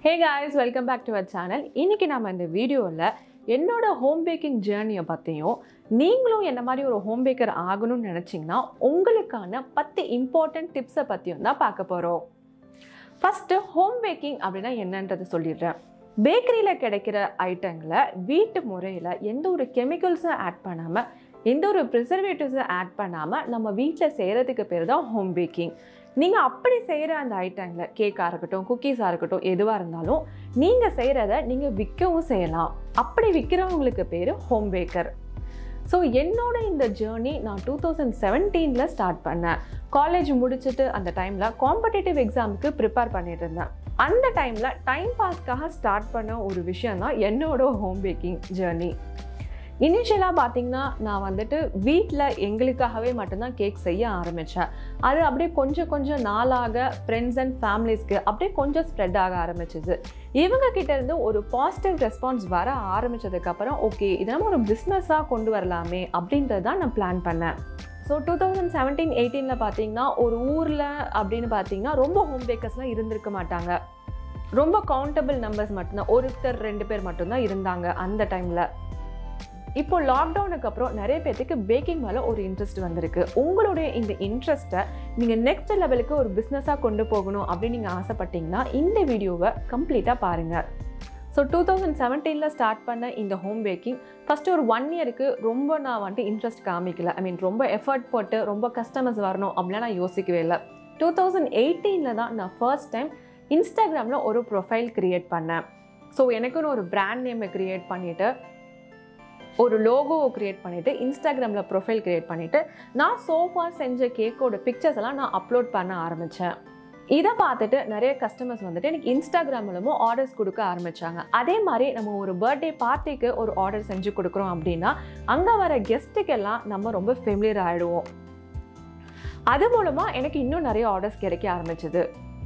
hey guys welcome back to our channel இன்னைக்கு நம்ம இந்த வீடியோவில் என்னோட ஹோம் பேக்கிங் ஜேர்னியை பற்றியும் நீங்களும் என்ன மாதிரி ஒரு ஹோம் பேக்கர் ஆகணும்னு நினச்சிங்கன்னா உங்களுக்கான பத்து இம்பார்ட்டன்ட் டிப்ஸை பற்றியும் தான் பார்க்க போகிறோம் ஃபஸ்ட்டு ஹோம் பேக்கிங் அப்படின்னா என்னன்றது சொல்லிடுறேன் பேக்கரியில் கிடைக்கிற ஐட்டங்களை வீட்டு முறையில் எந்த ஒரு கெமிக்கல்ஸும் ஆட் பண்ணாமல் எந்த ஒரு ப்ரிசர்வேட்டிவ்ஸும் ஆட் பண்ணாமல் நம்ம வீட்டில் செய்கிறதுக்கு பேர் தான் ஹோம் பேக்கிங் நீங்கள் அப்படி செய்கிற அந்த ஐட்டங்களை கேக்காக இருக்கட்டும் குக்கீஸாக இருக்கட்டும் எதுவாக இருந்தாலும் நீங்கள் செய்கிறத நீங்கள் விற்கவும் செய்யலாம் அப்படி விற்கிறவங்களுக்கு பேர் ஹோம் பேக்கர் ஸோ என்னோட இந்த ஜேர்னி நான் டூ தௌசண்ட் செவன்டீனில் ஸ்டார்ட் பண்ணேன் காலேஜ் முடிச்சுட்டு அந்த டைமில் காம்படிட்டிவ் எக்ஸாமுக்கு ப்ரிப்பேர் பண்ணிட்டு இருந்தேன் அந்த டைமில் டைம் பாஸ்க்காக ஸ்டார்ட் பண்ண ஒரு விஷயம் தான் என்னோட ஹோம் பேக்கிங் ஜேர்னி இனிஷியலாக பார்த்தீங்கன்னா நான் வந்துட்டு வீட்டில் எங்களுக்காகவே மட்டும்தான் கேக் செய்ய ஆரம்பித்தேன் அது அப்படியே கொஞ்சம் கொஞ்சம் நாளாக ஃப்ரெண்ட்ஸ் அண்ட் ஃபேமிலிஸ்க்கு அப்படியே கொஞ்சம் ஸ்ப்ரெட் ஆக ஆரம்பிச்சிது இவங்க கிட்ட இருந்து ஒரு பாசிட்டிவ் ரெஸ்பான்ஸ் வர ஆரம்பித்ததுக்கப்புறம் ஓகே இதை நம்ம ஒரு பிஸ்னஸாக கொண்டு வரலாமே அப்படின்றது தான் நான் பிளான் பண்ணேன் ஸோ டூ தௌசண்ட் செவன்டீன் எயிட்டீனில் பார்த்தீங்கன்னா ஒரு ஊரில் அப்படின்னு பார்த்தீங்கன்னா ரொம்ப ஹோம் பேக்கர்ஸ்லாம் இருந்திருக்க மாட்டாங்க ரொம்ப கவுண்டபிள் நம்பர்ஸ் மட்டும்தான் ஒருத்தர் ரெண்டு பேர் மட்டும்தான் இருந்தாங்க அந்த டைமில் இப்போ லாக்டவுனுக்கு அப்புறம் நிறைய பேர்த்துக்கு பேக்கிங் மேலே ஒரு இன்ட்ரெஸ்ட் வந்திருக்கு உங்களுடைய இந்த இன்ட்ரெஸ்ட்டை நீங்கள் நெக்ஸ்ட் லெவலுக்கு ஒரு பிஸ்னஸாக கொண்டு போகணும் அப்படின்னு நீங்கள் ஆசைப்பட்டீங்கன்னா இந்த வீடியோவை கம்ப்ளீட்டாக பாருங்கள் ஸோ டூ தௌசண்ட் செவன்டீனில் ஸ்டார்ட் பண்ண இந்த ஹோம் பேக்கிங் ஃபஸ்ட்டு ஒரு ஒன் இயருக்கு ரொம்ப நான் வந்துட்டு இன்ட்ரெஸ்ட் காமிக்கல ஐ மீன் ரொம்ப எஃபர்ட் போட்டு ரொம்ப கஸ்டமர்ஸ் வரணும் அப்படிலாம் நான் யோசிக்கவே இல்லை டூ தௌசண்ட் எயிட்டீனில் தான் நான் ஃபர்ஸ்ட் டைம் இன்ஸ்டாகிராமில் ஒரு ப்ரொஃபைல் க்ரியேட் பண்ணேன் ஸோ எனக்குன்னு ஒரு பிராண்ட் நேமை க்ரியேட் பண்ணிவிட்டு ஒரு லோகோவை க்ரியேட் பண்ணிவிட்டு இன்ஸ்டாகிராமில் ப்ரொஃபைல் க்ரியேட் பண்ணிவிட்டு நான் சோஃபா செஞ்ச கேக்கோட பிக்சர்ஸ் எல்லாம் நான் அப்லோட் பண்ண ஆரம்பித்தேன் இதை பார்த்துட்டு நிறைய கஸ்டமர்ஸ் வந்துட்டு எனக்கு இன்ஸ்டாகிராம் மூலமும் ஆர்டர்ஸ் கொடுக்க ஆரம்பித்தாங்க அதே மாதிரி நம்ம ஒரு பர்த்டே பார்ட்டிக்கு ஒரு ஆர்டர் செஞ்சு கொடுக்குறோம் அப்படின்னா அங்கே வர கெஸ்ட்டுக்கெல்லாம் நம்ம ரொம்ப ஃபெமிலியர் ஆகிடுவோம் அது மூலமாக எனக்கு இன்னும் நிறைய ஆர்டர்ஸ் கிடைக்க ஆரம்பிச்சது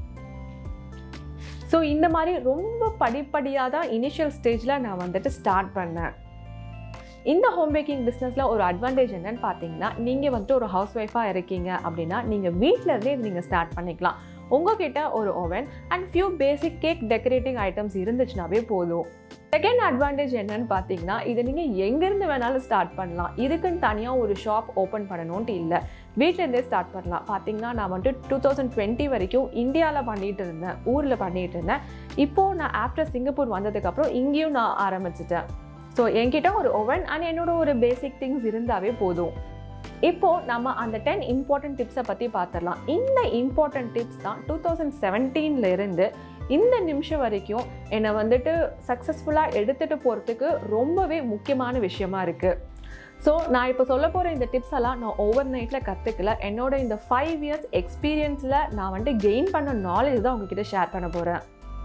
ஸோ இந்த மாதிரி ரொம்ப படிப்படியாக தான் இனிஷியல் ஸ்டேஜில் நான் வந்துட்டு ஸ்டார்ட் பண்ணேன் இந்த ஹோம் பேக்கிங் பிஸ்னஸில் ஒரு அட்வான்டேஜ் என்னன்னு பார்த்தீங்கன்னா நீங்கள் வந்துட்டு ஒரு ஹவுஸ் ஒய்ஃபாக இருக்கீங்க அப்படின்னா நீங்கள் வீட்டில் இருந்தே இது நீங்கள் ஸ்டார்ட் பண்ணிக்கலாம் உங்ககிட்ட ஒரு oven and few basic cake decorating items இருந்துச்சுனாவே போதும் செகண்ட் அட்வான்டேஜ் என்னன்னு பார்த்தீங்கன்னா இதை நீங்கள் எங்கேருந்து வேணாலும் ஸ்டார்ட் பண்ணலாம் இதுக்குன்னு தனியாக ஒரு ஷாப் ஓப்பன் பண்ணணுன்ட்டு இல்லை வீட்டிலேருந்தே ஸ்டார்ட் பண்ணலாம் பார்த்தீங்கன்னா நான் வந்துட்டு டூ தௌசண்ட் டுவெண்ட்டி வரைக்கும் இந்தியாவில் பண்ணிகிட்டு இருந்தேன் ஊரில் பண்ணிகிட்டு இருந்தேன் இப்போது நான் ஆஃப்டர் சிங்கப்பூர் வந்ததுக்கப்புறம் இங்கேயும் நான் ஆரம்பிச்சிட்டேன் ஸோ என்கிட்ட ஒரு ஓவன் அண்ட் என்னோட ஒரு பேசிக் திங்ஸ் இருந்தாவே போதும் இப்போ நம்ம அந்த டென் இம்பார்ட்டன்ட் டிப்ஸை பற்றி பார்த்துடலாம் இந்த இம்பார்ட்டன்ட் டிப்ஸ் தான் டூ தௌசண்ட் செவன்டீன்ல இருந்து இந்த நிமிஷம் வரைக்கும் என்னை வந்துட்டு சக்ஸஸ்ஃபுல்லாக எடுத்துகிட்டு போகிறதுக்கு ரொம்பவே முக்கியமான விஷயமா இருக்குது ஸோ நான் இப்போ சொல்ல போகிற இந்த டிப்ஸ் எல்லாம் நான் ஓவர் நைட்டில் கற்றுக்கல என்னோட இந்த ஃபைவ் இயர்ஸ் எக்ஸ்பீரியன்ஸில் நான் வந்துட்டு கெயின் பண்ண நாலேஜ் தான் உங்ககிட்ட ஷேர் பண்ண போகிறேன்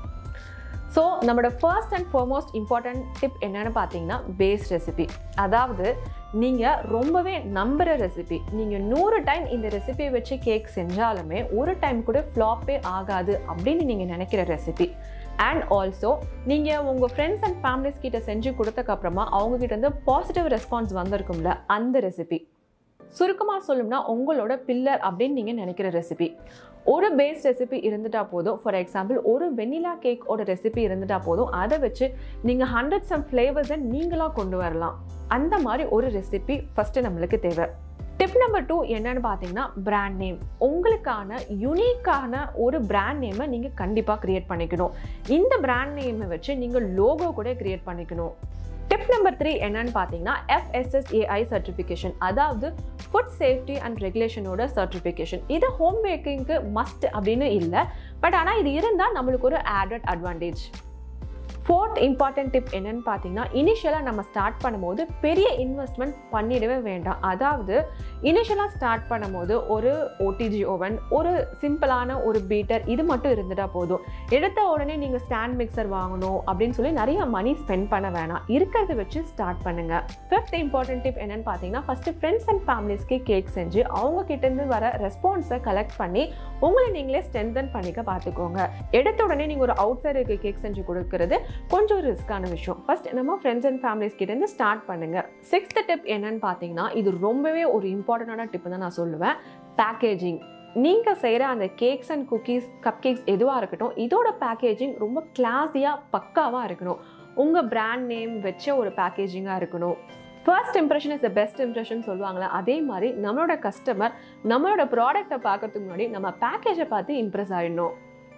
ஸோ நம்மளோட first and foremost important tip என்னென்னு பார்த்தீங்கன்னா பேஸ் ரெசிபி அதாவது நீங்கள் ரொம்பவே நம்புகிற ரெசிபி நீங்கள் நூறு டைம் இந்த ரெசிபியை வச்சு கேக் செஞ்சாலுமே ஒரு டைம் கூட ஃப்ளாப்பே ஆகாது அப்படின்னு நீங்கள் நினைக்கிற ரெசிபி அண்ட் ஆல்சோ நீங்கள் உங்கள் ஃப்ரெண்ட்ஸ் அண்ட் ஃபேமிலிஸ் கிட்ட செஞ்சு கொடுத்தக்கப்புறமா அவங்கக்கிட்ட இருந்து பாசிட்டிவ் ரெஸ்பான்ஸ் வந்திருக்கும்ல அந்த ரெசிபி சுருக்கமாக சொல்லணும்னா உங்களோட பில்லர் அப்படின்னு நீங்கள் நினைக்கிற ரெசிபி ஒரு பேஸ் ரெசிபி இருந்துட்டா போதும் ஃபார் எக்ஸாம்பிள் ஒரு வெனிலா கேக்கோட ரெசிபி இருந்துட்டா போதும் அதை வச்சு நீங்கள் ஹண்ட்ரட் சம் ஃப்ளேவர்ஸை நீங்களாக கொண்டு வரலாம் அந்த மாதிரி ஒரு ரெசிபி ஃபஸ்ட்டு நம்மளுக்கு தேவை டிப் நம்பர் டூ என்னன்னு பார்த்தீங்கன்னா பிராண்ட் நேம் உங்களுக்கான யுனிக்கான ஒரு பிராண்ட் நேமை நீங்கள் கண்டிப்பாக க்ரியேட் பண்ணிக்கணும் இந்த பிராண்ட் நேமை வச்சு நீங்கள் லோகோ கூட க்ரியேட் பண்ணிக்கணும் டிப் நம்பர் த்ரீ என்னன்னு பார்த்தீங்கன்னா எஃப்எஸ்எஸ்ஏஐ சர்டிஃபிகேஷன் அதாவது ஃபுட் சேஃப்டி அண்ட் ரெகுலேஷனோட சர்டிஃபிகேஷன் இது ஹோம் பேக்கிங்க்கு மஸ்ட் அப்படின்னு இல்லை பட் ஆனால் இது இருந்தால் நம்மளுக்கு ஒரு added advantage fourth important tip என்னன்னு பார்த்தீங்கன்னா இனிஷியலாக நம்ம ஸ்டார்ட் பண்ணும்போது பெரிய இன்வெஸ்ட்மெண்ட் பண்ணிடவே வேண்டாம் அதாவது இனிஷியலாக ஸ்டார்ட் பண்ணும்போது ஒரு ஓடிஜி ஓவன் ஒரு சிம்பிளான ஒரு பீட்டர் இது மட்டும் இருந்துட்டா போதும் எடுத்த உடனே நீங்கள் ஸ்டாண்ட் மிக்சர் வாங்கணும் அப்படின்னு சொல்லி நிறைய மணி ஸ்பெண்ட் பண்ண வேணாம் இருக்கிறத வச்சு ஸ்டார்ட் பண்ணுங்க ஃபிஃப்த் இம்பார்ட்டன்ட் டிப் என்னன்னு பார்த்தீங்கன்னா ஃபஸ்ட்டு ஃப்ரெண்ட்ஸ் அண்ட் ஃபேமிலிஸ்க்கு கேக் செஞ்சு அவங்க கிட்டேருந்து வர ரெஸ்பான்ஸை கலெக்ட் பண்ணி உங்களை நீங்களே ஸ்ட்ரென்தன் பண்ணிக்க பார்த்துக்கோங்க எடுத்த உடனே நீங்கள் ஒரு அவுட் சைடுக்கு கேக் செஞ்சு கொடுக்கறது கொஞ்சம் ரிஸ்க்கான விஷயம் ஃபர்ஸ்ட் நம்ம ஃப்ரெண்ட்ஸ் அண்ட் ஃபேமிலிஸ் கிட்டேருந்து ஸ்டார்ட் பண்ணுங்க சிக்ஸ்த் டிப் என்னன்னு பார்த்தீங்கன்னா இது ரொம்பவே ஒரு இம்பார்ட்டண்டான டிப் தான் நான் சொல்லுவேன் பேக்கேஜிங் நீங்கள் செய்கிற அந்த cakes and cookies cup cakes எதுவாக இருக்கட்டும் இதோட பேக்கேஜிங் ரொம்ப கிளாஸியாக பக்காவாக இருக்கணும் உங்கள் பிராண்ட் நேம் வச்ச ஒரு பேக்கேஜிங்காக இருக்கணும் first impression is the best impression சொல்லுவாங்களே அதே மாதிரி நம்மளோட கஸ்டமர் நம்மளோட ப்ராடக்ட்டை பார்க்கறதுக்கு முன்னாடி நம்ம பேக்கேஜை பார்த்து இம்ப்ரெஸ் ஆகிடணும்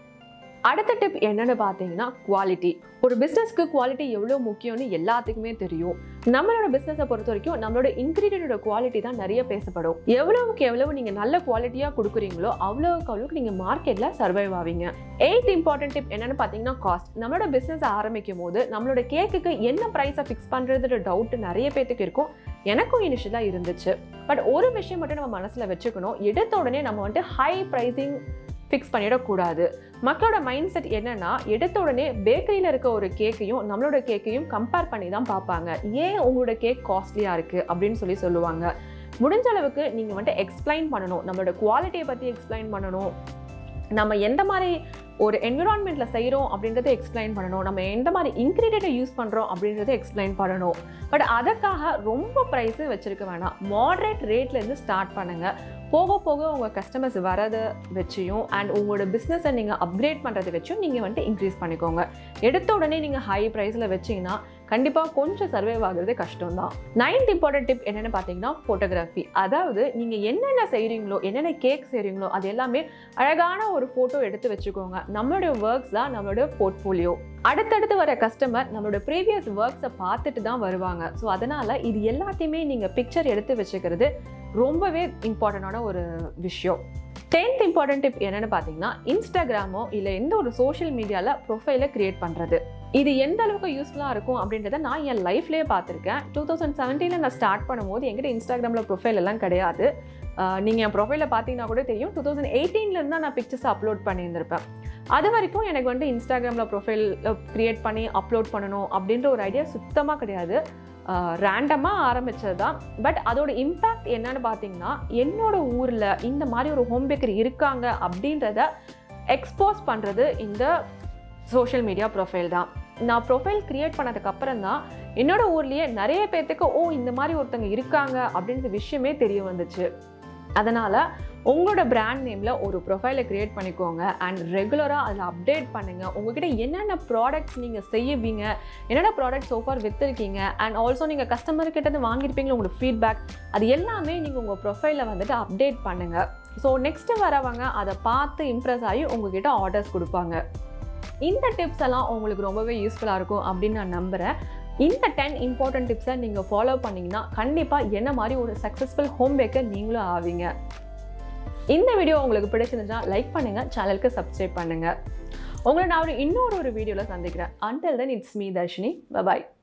அடுத்த டிப் என்னன்னு பார்த்தீங்கன்னா குவாலிட்டி ஒரு பிஸ்னஸ்க்கு குவாலிட்டி எவ்வளோ முக்கியம்னு எல்லாத்துக்குமே தெரியும் நம்மளோட பிஸ்னஸை பொறுத்த வரைக்கும் நம்மளோட இன்க்ரீடியண்டோட குவாலிட்டி தான் நிறைய பேசப்படும் எவ்வளவுக்கு எவ்வளவு நீங்கள் நல்ல குவாலிட்டியாக கொடுக்குறீங்களோ அவ்வளோக்கு அவ்வளோக்கு நீங்கள் மார்க்கெட்டில் சர்வைவ் ஆவீங்க எயித் இம்பார்ட்டன்ட் டிப் என்னன்னு பார்த்தீங்கன்னா காஸ்ட் நம்மளோட பிஸ்னஸ் ஆரம்பிக்கும் போது நம்மளோட கேக்குக்கு என்ன ப்ரைஸை ஃபிக்ஸ் பண்ணுறது டவுட் நிறைய பேத்துக்கு இருக்கும் எனக்கும் இனிஷியலாக இருந்துச்சு பட் ஒரு விஷயம் மட்டும் நம்ம மனசில் வச்சுக்கணும் எடுத்த உடனே நம்ம வந்துட்டு ஹை ப்ரைஸிங் ஃபிக்ஸ் பண்ணிடக்கூடாது மக்களோட மைண்ட் செட் என்னன்னா எடுத்த உடனே பேக்கரியில் இருக்க ஒரு கேக்கையும் நம்மளோட கேக்கையும் கம்பேர் பண்ணி தான் பார்ப்பாங்க ஏன் உங்களோட கேக் காஸ்ட்லியாக இருக்குது அப்படின்னு சொல்லி சொல்லுவாங்க முடிஞ்ச அளவுக்கு நீங்கள் வந்துட்டு எக்ஸ்பிளைன் பண்ணணும் நம்மளோட குவாலிட்டியை பற்றி எக்ஸ்பிளைன் பண்ணணும் நம்ம எந்த மாதிரி ஒரு என்விரான்மெண்ட்டில் செய்கிறோம் அப்படின்றத எக்ஸ்பிளைன் பண்ணணும் நம்ம எந்த மாதிரி இன்க்ரீடியண்ட்டை யூஸ் பண்ணுறோம் அப்படின்றத எக்ஸ்பிளைன் பண்ணணும் பட் அதற்காக ரொம்ப ப்ரைஸு வச்சுருக்க வேணாம் மாட்ரேட் ரேட்லேருந்து ஸ்டார்ட் பண்ணுங்கள் போக போக உங்கள் கஸ்டமர்ஸ் வரதை வச்சியும் அண்ட் உங்களோட பிஸ்னஸை நீங்கள் அப்கிரேட் பண்ணுறதை வச்சும் நீங்கள் வந்துட்டு இன்க்ரீஸ் பண்ணிக்கோங்க எடுத்த உடனே நீங்கள் ஹை ப்ரைஸில் வச்சிங்கன்னா கண்டிப்பாக கொஞ்சம் சர்வைவ் ஆகுறது கஷ்டம் தான் நைன்த் இம்பார்ட்டன்ட் டிப் என்னென்னு பார்த்தீங்கன்னா ஃபோட்டோகிராஃபி அதாவது நீங்கள் என்னென்ன செய்கிறீங்களோ என்னென்ன கேக் செய்கிறீங்களோ அது எல்லாமே அழகான ஒரு ஃபோட்டோ எடுத்து வச்சுக்கோங்க நம்மளுடைய ஒர்க்ஸ் தான் நம்மளோட போர்ட்ஃபோலியோ அடுத்தடுத்து வர கஸ்டமர் நம்மளோட ப்ரீவியஸ் ஒர்க்ஸை பார்த்துட்டு தான் வருவாங்க ஸோ அதனால் இது எல்லாத்தையுமே நீங்கள் பிக்சர் எடுத்து வச்சுக்கிறது ரொம்பவே இம்பார்ட்டண்டான ஒரு விஷயம் டென்த் இம்பார்ட்டன்ட் டிப் என்னென்னு பார்த்தீங்கன்னா இன்ஸ்டாகிராமோ இல்லை எந்த ஒரு சோஷியல் மீடியாவில் ப்ரொஃபைலை க்ரியேட் பண்ணுறது இது எந்த அளவுக்கு யூஸ்ஃபுல்லாக இருக்கும் அப்படின்றத நான் என் லைஃப்லேயே பார்த்துருக்கேன் டூ தௌசண்ட் செவன்டீனில் நான் ஸ்டார்ட் பண்ணும்போது என்கிட்ட இன்ஸ்டாகிராமில் ப்ரொஃபைல் எல்லாம் கிடையாது நீங்கள் என் ப்ரொஃபைலில் பார்த்தீங்கன்னா கூட தெரியும் டூ தௌசண்ட் எயிட்டீன்லேருந்து தான் நான் பிக்சர்ஸ் அப்லோட் பண்ணியிருந்திருப்பேன் அது வரைக்கும் எனக்கு வந்து இன்ஸ்டாகிராமில் ப்ரொஃபைல் க்ரியேட் பண்ணி அப்லோட் பண்ணணும் அப்படின்ற ஒரு ஐடியா சுத்தமாக கிடையாது ரேண்டமாக ஆரம்பித்தது தான் பட் அதோட இம்பேக்ட் என்னன்னு பார்த்தீங்கன்னா என்னோட ஊரில் இந்த மாதிரி ஒரு ஹோம் பேக்கரி இருக்காங்க அப்படின்றத எக்ஸ்போஸ் பண்ணுறது இந்த சோஷியல் மீடியா ப்ரொஃபைல் தான் நான் ப்ரொஃபைல் க்ரியேட் பண்ணதுக்கு அப்புறம் தான் என்னோட ஊர்லேயே நிறைய பேர்த்துக்கு ஓ இந்த மாதிரி ஒருத்தங்க இருக்காங்க அப்படின்ற விஷயமே தெரிய வந்துச்சு அதனால் உங்களோட பிராண்ட் நேமில் ஒரு ப்ரொஃபைலை க்ரியேட் பண்ணிக்கோங்க அண்ட் ரெகுலராக அதில் அப்டேட் பண்ணுங்கள் உங்ககிட்ட என்னென்ன ப்ராடக்ட்ஸ் நீங்கள் செய்வீங்க என்னென்ன ப்ராடக்ட் சோஃபார் விற்றுருக்கீங்க அண்ட் ஆல்சோ நீங்கள் கஸ்டமர் கிட்ட வாங்கியிருப்பீங்களா உங்களோட ஃபீட்பேக் அது எல்லாமே நீங்கள் உங்கள் ப்ரொஃபைலில் வந்துட்டு அப்டேட் பண்ணுங்கள் ஸோ நெக்ஸ்ட்டு வரவங்க அதை பார்த்து இம்ப்ரெஸ் ஆகி உங்ககிட்ட ஆர்டர்ஸ் கொடுப்பாங்க இந்த டிப்ஸ் எல்லாம் உங்களுக்கு ரொம்பவே யூஸ்ஃபுல்லாக இருக்கும் அப்படின்னு நான் நம்புகிறேன் இந்த டென் இம்பார்ட்டன்ட் டிப்ஸை நீங்கள் ஃபாலோ பண்ணிங்கன்னா கண்டிப்பாக என்ன மாதிரி ஒரு சக்ஸஸ்ஃபுல் ஹோம் பேக்கர் நீங்களும் ஆவீங்க இந்த வீடியோ உங்களுக்கு பிடிச்சிருந்துச்சா லைக் பண்ணுங்கள் சேனலுக்கு சப்ஸ்கிரைப் பண்ணுங்கள் உங்களை நான் ஒரு இன்னொரு ஒரு வீடியோவில் சந்திக்கிறேன் until then it's me Dharshini bye bye